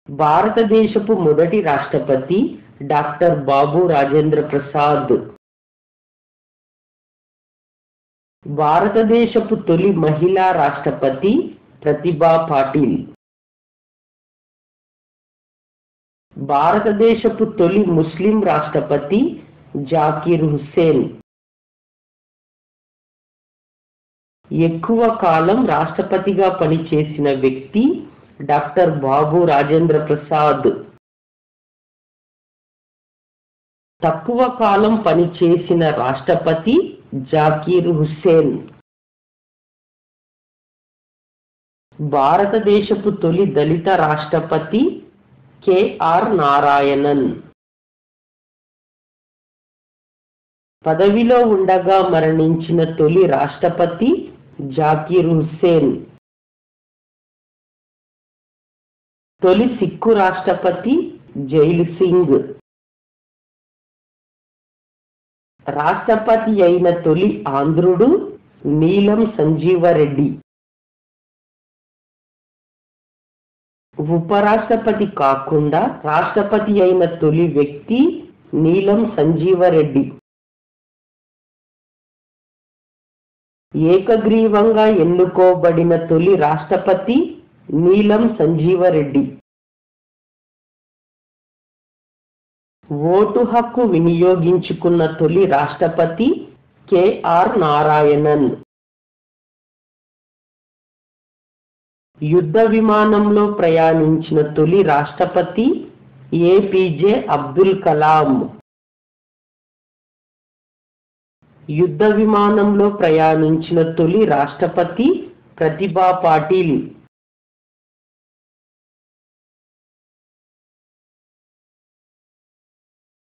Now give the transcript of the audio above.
భారతదేశపు మొదటి రాష్ట్రపతి డాక్టర్ బాబు రాజేంద్ర ప్రసాద్ భారతదేశపు తొలి మహిళా రాష్ట్రపతి ప్రతిభా పాటిల్ భారతదేశపు తొలి ముస్లిం రాష్ట్రపతి జాకీర్ హుస్సేన్ ఎక్కువ కాలం రాష్ట్రపతిగా పనిచేసిన వ్యక్తి డాక్టర్ బాబు రాజేంద్ర ప్రసాద్ తక్కువ కాలం పనిచేసిన రాష్ట్రపతి జాకీర్ హుస్సేన్ భారతదేశపు తొలి దళిత రాష్ట్రపతి కెఆర్ నారాయణన్ పదవిలో ఉండగా మరణించిన తొలి రాష్ట్రపతి జాకీర్ హుస్సేన్ తొలి సిక్కు రాష్ట్రపతి జైలు సింగ్ రాష్ట్రపతి అయిన తొలి ఆంధ్రుడు నీలం సంజీవరెడ్డి ఉపరాష్ట్రపతి కాకుండా రాష్ట్రపతి అయిన తొలి వ్యక్తి నీలం సంజీవరెడ్డి ఏకగ్రీవంగా ఎన్నుకోబడిన తొలి రాష్ట్రపతి నీలం సంజీవరెడ్డి ఓటు హక్కు వినియోగించుకున్న తొలి రాష్ట్రపతి కెఆర్ నారాయణన్ యుద్ధ విమానంలో ప్రయాణించిన తొలి రాష్ట్రపతి ఏపీజే అబ్దుల్ కలాం యుద్ధ విమానంలో ప్రయాణించిన తొలి రాష్ట్రపతి ప్రతిభా పాటిల్